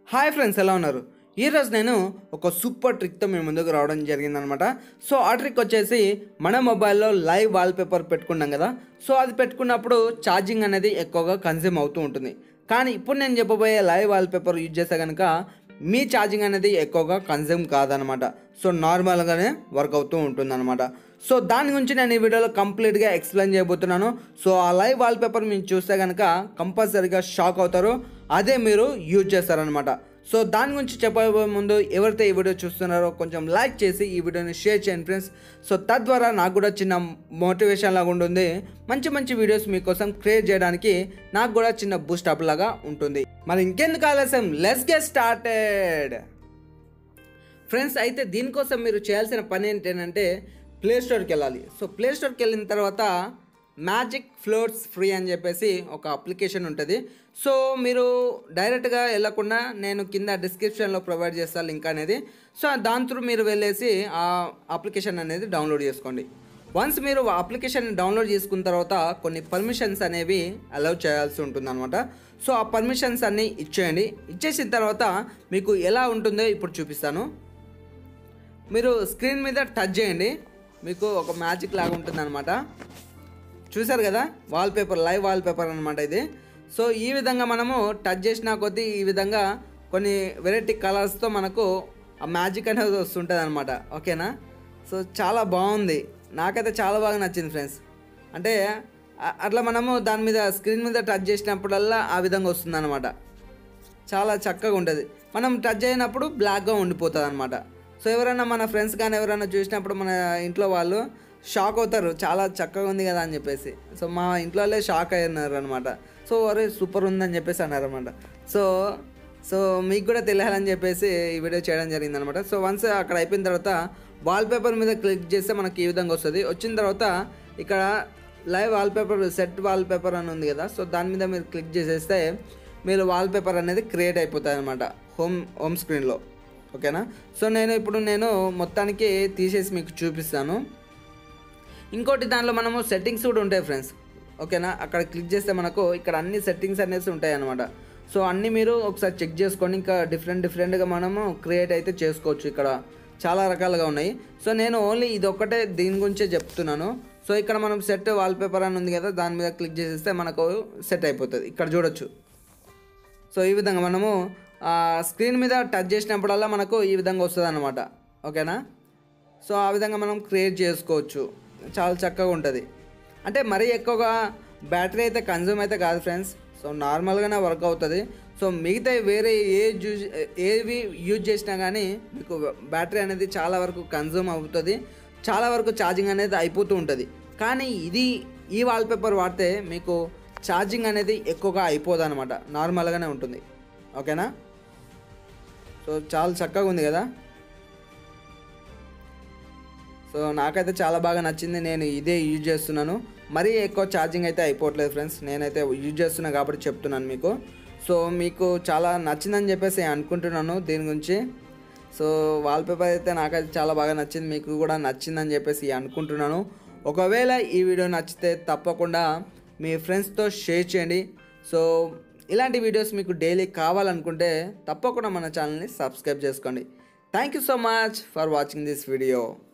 hi friends ఎలా ఉన్నారు ఈరోజు నేను ఒక సూపర్ ట్రిక్తో మీ ముందుకు రావడం జరిగిందనమాట సో ఆ ట్రిక్ వచ్చేసి మన మొబైల్లో లైవ్ వాల్పేపర్ పెట్టుకున్నాం కదా సో అది పెట్టుకున్నప్పుడు ఛార్జింగ్ అనేది ఎక్కువగా కన్జ్యూమ్ అవుతూ ఉంటుంది కానీ ఇప్పుడు నేను చెప్పబోయే లైవ్ వాల్పేపర్ యూజ్ చేస్తే కనుక మీ ఛార్జింగ్ అనేది ఎక్కువగా కన్జ్యూమ్ కాదనమాట సో నార్మల్గానే వర్క్ అవుతూ ఉంటుందన్నమాట సో దాని గురించి నేను ఈ వీడియోలో కంప్లీట్గా ఎక్స్ప్లెయిన్ చేయబోతున్నాను సో ఆ లైవ్ వాల్పేపర్ మీరు చూస్తే కనుక కంపల్సరీగా షాక్ అవుతారు అదే మీరు యూజ్ చేస్తారనమాట సో దాని గురించి చెప్పబోయే ముందు ఎవరైతే ఈ వీడియో చూస్తున్నారో కొంచెం లైక్ చేసి ఈ వీడియోని షేర్ చేయండి ఫ్రెండ్స్ సో తద్వారా నాకు కూడా చిన్న మోటివేషన్ లాగా ఉంటుంది మంచి మంచి వీడియోస్ మీకోసం క్రియేట్ చేయడానికి నాకు కూడా చిన్న బూస్ట్ అప్ లాగా ఉంటుంది మరి ఇంకెందుకు ఆలస్యం లెస్ గెట్ స్టార్టెడ్ ఫ్రెండ్స్ అయితే దీనికోసం మీరు చేయాల్సిన పని ఏంటంటే ప్లే స్టోర్కి వెళ్ళాలి సో ప్లే స్టోర్కి వెళ్ళిన తర్వాత మ్యాజిక్ ఫ్లోట్స్ ఫ్రీ అని చెప్పేసి ఒక అప్లికేషన్ ఉంటుంది సో మీరు డైరెక్ట్గా వెళ్ళకుండా నేను కింద డిస్క్రిప్షన్లో ప్రొవైడ్ చేస్తాను లింక్ అనేది సో దాని త్రూ మీరు వెళ్ళేసి ఆ అప్లికేషన్ అనేది డౌన్లోడ్ చేసుకోండి వన్స్ మీరు ఆ అప్లికేషన్ డౌన్లోడ్ చేసుకున్న తర్వాత కొన్ని పర్మిషన్స్ అనేవి అలౌ చేయాల్సి ఉంటుంది అనమాట సో ఆ పర్మిషన్స్ అన్నీ ఇచ్చేయండి ఇచ్చేసిన తర్వాత మీకు ఎలా ఉంటుందో ఇప్పుడు చూపిస్తాను మీరు స్క్రీన్ మీద టచ్ చేయండి మీకు ఒక మ్యాజిక్ లాగా ఉంటుంది అనమాట చూసారు కదా వాల్పేపర్ లైవ్ వాల్పేపర్ అనమాట ఇది సో ఈ విధంగా మనము టచ్ చేసిన కొద్దీ ఈ విధంగా కొన్ని వెరైటీ కలర్స్తో మనకు ఆ మ్యాజిక్ అనేది వస్తుంటుంది అనమాట ఓకేనా సో చాలా బాగుంది నాకైతే చాలా బాగా నచ్చింది ఫ్రెండ్స్ అంటే అ- అట్లా మనము దాని మీద స్క్రీన్ మీద టచ్ చేసినప్పుడల్లా ఆ విధంగా వస్తుంది అనమాట చాలా చక్కగా ఉంటుంది మనం టచ్ అయినప్పుడు బ్లాక్గా ఉండిపోతుంది అనమాట సో ఎవరైనా మన ఫ్రెండ్స్ కానీ ఎవరైనా చూసినప్పుడు మన ఇంట్లో వాళ్ళు షాక్ అవుతారు చాలా చక్కగా ఉంది కదా అని చెప్పేసి సో మా ఇంట్లో వాళ్ళే షాక్ అయినారు అనమాట సో అరే సూపర్ ఉందని చెప్పేసి అన్నారు అనమాట సో సో మీకు కూడా తెలియాలని చెప్పేసి ఈ వీడియో చేయడం జరిగింది అనమాట సో వన్స్ అక్కడ అయిపోయిన తర్వాత వాల్పేపర్ మీద క్లిక్ చేస్తే మనకి ఈ విధంగా వస్తుంది వచ్చిన తర్వాత ఇక్కడ లైవ్ వాల్పేపర్ సెట్ వాల్పేపర్ అని ఉంది కదా సో దాని మీద మీరు క్లిక్ చేసేస్తే మీరు వాల్పేపర్ అనేది క్రియేట్ అయిపోతుంది అనమాట హోమ్ హోమ్ స్క్రీన్లో ఓకేనా సో నేను ఇప్పుడు నేను మొత్తానికి తీసేసి మీకు చూపిస్తాను ఇంకోటి దానిలో మనము సెట్టింగ్స్ కూడా ఉంటాయి ఫ్రెండ్స్ ఓకేనా అక్కడ క్లిక్ చేస్తే మనకు ఇక్కడ అన్ని సెట్టింగ్స్ అనేసి ఉంటాయి అనమాట సో అన్నీ మీరు ఒకసారి చెక్ చేసుకోండి ఇంకా డిఫరెంట్ డిఫరెంట్గా మనము క్రియేట్ అయితే చేసుకోవచ్చు ఇక్కడ చాలా రకాలుగా ఉన్నాయి సో నేను ఓన్లీ ఇది ఒక్కటే దీని గురించే చెప్తున్నాను సో ఇక్కడ మనం సెట్ వాల్పేపర్ అని ఉంది కదా దాని మీద క్లిక్ చేసేస్తే మనకు సెట్ అయిపోతుంది ఇక్కడ చూడొచ్చు సో ఈ విధంగా మనము ఆ, స్క్రీన్ మీద టచ్ చేసినప్పుడల్లా మనకు ఈ విధంగా వస్తుంది అనమాట ఓకేనా సో ఆ విధంగా మనం క్రియేట్ చేసుకోవచ్చు చాలా చక్కగా ఉంటుంది అంటే మరీ ఎక్కువగా బ్యాటరీ అయితే కన్జ్యూమ్ అయితే కాదు ఫ్రెండ్స్ సో నార్మల్గానే వర్క్ అవుతుంది సో మిగతా వేరే ఏ యూజ్ ఏవి యూజ్ చేసినా కానీ మీకు బ్యాటరీ అనేది చాలా వరకు కన్జ్యూమ్ అవుతుంది చాలా వరకు ఛార్జింగ్ అనేది అయిపోతూ ఉంటుంది కానీ ఇది ఈ వాల్పేపర్ వాడితే మీకు ఛార్జింగ్ అనేది ఎక్కువగా అయిపోదు అనమాట నార్మల్గానే ఉంటుంది ఓకేనా సో చాలా చక్కగా ఉంది కదా సో నాకైతే చాలా బాగా నచ్చింది నేను ఇదే యూజ్ చేస్తున్నాను మరీ ఎక్కువ ఛార్జింగ్ అయితే అయిపోవట్లేదు ఫ్రెండ్స్ నేనైతే యూజ్ చేస్తున్నా కాబట్టి చెప్తున్నాను మీకు సో మీకు చాలా నచ్చిందని చెప్పేసి అనుకుంటున్నాను దీని గురించి సో వాల్పేపర్ అయితే నాకైతే చాలా బాగా నచ్చింది మీకు కూడా నచ్చిందని చెప్పేసి అనుకుంటున్నాను ఒకవేళ ఈ వీడియో నచ్చితే తప్పకుండా మీ ఫ్రెండ్స్తో షేర్ చేయండి సో ఇలాంటి వీడియోస్ మీకు డైలీ కావాలనుకుంటే తప్పకుండా మన ఛానల్ని సబ్స్క్రైబ్ చేసుకోండి thank you so much for watching this video